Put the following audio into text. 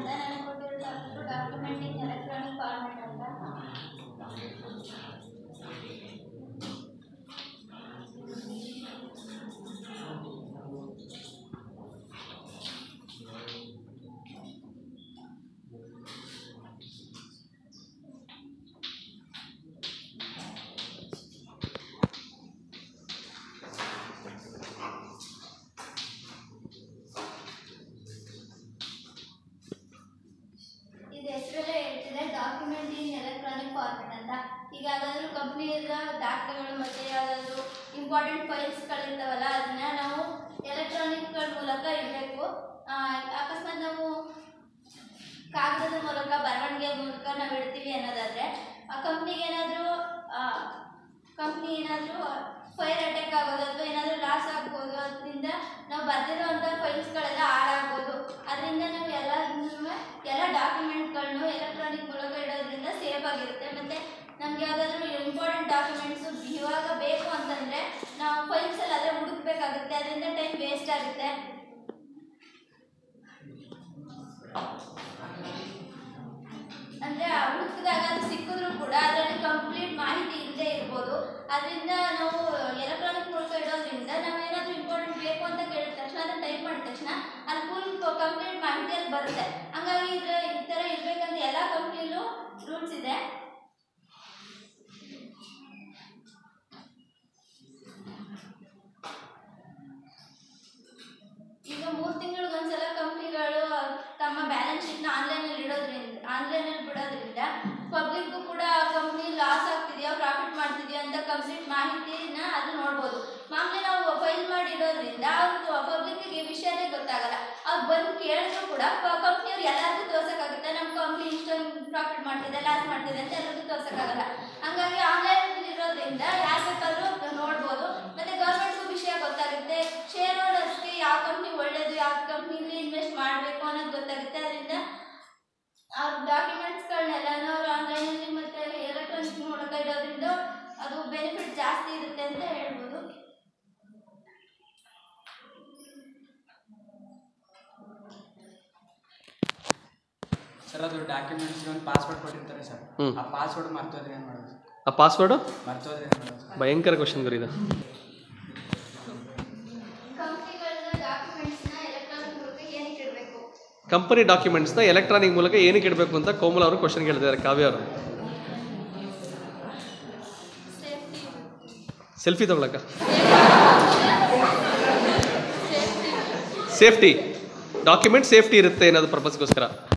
ಇದೆ ನನಗೆ ಕೊಟ್ಟಿರೋ ಡಾಕ್ಯುಮೆಂಟ್ ಇನ್ ಎಲೆಕ್ಟ್ರಾನಿಕ್ ಫಾರ್ಮೆಟ್ ಅಂತ ಇದು ಹೆಸರಲ್ಲೇ ಹೇಳ್ತಿದೆ ಡಾಕ್ಯುಮೆಂಟ್ ಇನ್ ಎಲೆಕ್ಟ್ರಾನಿಕ್ ಫಾರ್ಮೆಟ್ ಅಂತ ಈಗ ಯಾವ್ದಾದ್ರು ಕಂಪ್ನಿಯ ದಾಖಲೆಗಳು ಮತ್ತೆ ಯಾವ್ದಾದ್ರು ಇಂಪಾರ್ಟೆಂಟ್ ಫೈಲ್ಸ್ಗಳಿರ್ತಾವಲ್ಲ ಅದನ್ನ ನಾವು ಎಲೆಕ್ಟ್ರಾನಿಕ್ಗಳ ಮೂಲಕ ಇಡಬೇಕು ಅಕಸ್ಮಾತ್ ನಾವು ಕಾಗದದ ಮೂಲಕ ಬರವಣಿಗೆ ಮೂಲಕ ನಾವು ಇಡ್ತೀವಿ ಅನ್ನೋದಾದ್ರೆ ಆ ಕಂಪ್ನಿಗೆ ಏನಾದರೂ ಕಂಪ್ನಿ ಏನಾದರೂ ಫೈರ್ ಅಟ್ಯಾಕ್ ಆಗೋದು ಅಥವಾ ಏನಾದರೂ ಲಾಸ್ ಆಗ್ಬೋದು ಅದರಿಂದ ನಾವು ಬರೆದಿರೋಂಥ ಫೈಲ್ಸ್ಗಳೆಲ್ಲ ಹಾಳಾಗ್ಬೋದು ಅದರಿಂದ ನಾವು ಎಲ್ಲ ಎಲ್ಲ ಡಾಕ್ಯುಮೆಂಟ್ಗಳನ್ನು ಎಲೆಕ್ಟ್ರಾನಿಕ್ ಮೂಲಕ ಇಡೋದ್ರಿಂದ ಸೇಫ್ ಆಗಿರುತ್ತೆ ಮತ್ತು ನಮ್ಗೆ ಯಾವುದಾದ್ರೂ ಇಂಪಾರ್ಟೆಂಟ್ ಡಾಕ್ಯುಮೆಂಟ್ಸು ಇವಾಗ ಬೇಕು ಅಂತಂದರೆ ನಾವು ಫೈಲ್ಸಲ್ಲಿ ಅದೇ ಹುಡುಕ್ಬೇಕಾಗುತ್ತೆ ಅದರಿಂದ ಟೈಮ್ ವೇಸ್ಟ್ ಆಗುತ್ತೆ ಅಂದ್ರೆ ಹುಡುಕಿದಾಗ ಅದು ಸಿಕ್ಕಿದ್ರು ಕೂಡ ಅದರಲ್ಲಿ ಕಂಪ್ಲೀಟ್ ಮಾಹಿತಿ ಇಲ್ಲದೆ ಇರ್ಬೋದು ಅದರಿಂದ ನಾವು ಎಲೆಕ್ಟ್ರಾನಿಕ್ ಮೂಲಕ ಇಡೋದ್ರಿಂದ ನಾವು ಏನಾದರೂ ಇಂಪಾರ್ಟೆಂಟ್ ಬೇಕು ಅಂತ ಕೇಳಿದ ತಕ್ಷಣ ಅದನ್ನ ಟೈಪ್ ಮಾಡಿದ ತಕ್ಷಣ ಅಲ್ಲಿ ಫುಲ್ ಕಂಪ್ಲೀಟ್ ಮಾಹಿತಿ ಅಲ್ಲಿ ಬರುತ್ತೆ ಹಂಗಾಗಿ ಇದ್ರ ಈ ಥರ ಇರ್ಬೇಕಂತ ಎಲ್ಲ ಕಂಪ್ನಿಲೂ ರೂಲ್ಸ್ ಇದೆ ಈಗ ಮೂರು ತಿಂಗಳಿಗೊಂದ್ಸಲ ಕಂಪ್ನಿಗಳು ತಮ್ಮ ಬ್ಯಾಲೆನ್ಸ್ ಶೀಟ್ನ ಆನ್ಲೈನಲ್ಲಿ ಇಡೋದ್ರಿಂದ ಆನ್ಲೈನಲ್ಲಿ ಬಿಡೋದ್ರಿಂದ ಪಬ್ಲಿಕ್ಗೂ ಕೂಡ ಕಂಪ್ನಿ ಲಾಸ್ ಆಗ್ತಿದೆಯಾ ಪ್ರಾಫಿಟ್ ಮಾಡ್ತಿದೆಯಾ ಅಂತ ಕಂಪ್ಲೀಟ್ ಮಾಹಿತಿನ ಅದು ನೋಡ್ಬೋದು ಮಾಮೂಲಿ ನಾವು ಫೈಲ್ ಮಾಡಿ ಇಡೋದ್ರಿಂದ ಅವ್ರು ಪಬ್ಲಿಕ್ಕಿಗೆ ವಿಷಯನೇ ಗೊತ್ತಾಗಲ್ಲ ಅವ್ರು ಬಂದು ಕೇಳಿದ್ರು ಕೂಡ ಕಂಪ್ನಿಯವ್ರು ಎಲ್ಲರಿಗೂ ತೋರ್ಸೋಕ್ಕಾಗುತ್ತೆ ನಮ್ಮ ಕಂಪ್ನಿ ಇಷ್ಟೊಂದು ಪ್ರಾಫಿಟ್ ಮಾಡ್ತಿದೆ ಲಾಸ್ ಮಾಡ್ತಿದೆ ಅಂತ ಎಲ್ಲರಿಗೂ ತೋರ್ಸೋಕ್ಕಾಗಲ್ಲ ಹಂಗಾಗಿ ಆನ್ಲೈನ್ ಇರೋದ್ರಿಂದ ಯಾರು ಬೇಕಾದ್ರೂ ನೋಡ್ಬೋದು ಮತ್ತೆ ಗೌರ್ಮೆಂಟ್ಗೂ ವಿಷಯ ಗೊತ್ತಾಗುತ್ತೆ ಶೇರ್ ಹೋಲ್ಡರ್ಸ್ಗೆ ಯಾವ ಕಂಪ್ನಿ ಒಳ್ಳೇದು ಯಾವ ಕಂಪ್ನಿಲಿ ಇನ್ವೆಸ್ಟ್ ಮಾಡಬೇಕು ಅನ್ನೋದು ಗೊತ್ತಾಗುತ್ತೆ ಅದರಿಂದ ಅವ್ರ ಡಾಕ್ಯುಮೆಂಟ್ಸ್ಗಳನ್ನೆಲ್ಲನೂ ಅವ್ರು ಆನ್ಲೈನಲ್ಲಿ ಮತ್ತು ಎಲೆಕ್ಟ್ರಾನಿಕ್ ಮೂಲಕ ಇಡೋದ್ರಿಂದ ಅದು ಬೆನಿಫಿಟ್ ಜಾಸ್ತಿ ಇರುತ್ತೆ ಅಂತ ಹೇಳ್ಬೋದು ಸರ್ ಅದು ಡಾಕ್ಯುಮೆಂಟ್ಸ್ಗೆ ಒಂದು ಪಾಸ್ವರ್ಡ್ ಕೊಟ್ಟಿರ್ತಾರೆ ಸರ್ ಹ್ಮ್. ಆ ಪಾಸ್ವರ್ಡ್ ಮರ್ತೋದ್ರೆ ಏನು ಮಾಡೋದು ಸರ್ ಆ ಪಾಸ್ವರ್ಡು ಮರ್ತೋದ್ರೆ ಏನು ಮಾಡೋದು ಸರ್ ಭಯಂಕರ ಕ್ವಶನ್ ಗುರು ಇದು ಕಂಪ್ನಿಗಳನ್ನ ಡಾಕ್ಯುಮೆಂಟ್ಸ್ನ ಎಲೆಕ್ಟ್ರಾನಿಕ್ ಮೂಲಕ ಏನಕ್ಕೆ ಇಡಬೇಕು ಕಂಪನಿ ಡಾಕ್ಯುಮೆಂಟ್ಸ್ನ ಎಲೆಕ್ಟ್ರಾನಿಕ್ ಮೂಲಕ ಏನಕ್ಕೆ ಇಡಬೇಕು ಅಂತ ಕೋಮಲ್ ಅವರು ಕ್ವಶನ್ ಕೇಳಿದ್ದಾರೆ ಕಾವ್ಯ ಅವರು ಸೇಫ್ಟಿ ಸೆಲ್ಫಿ ತಗೊಳಕ ಸೇಫ್ಟಿ ಸೇಫ್ಟಿ ಡಾಕ್ಯುಮೆಂಟ್ ಸೇಫ್ಟಿ ಇರುತ್ತೆ ಅನ್ನೋದು ಪರ್ಪಸ್ಗೋಸ್ಕರ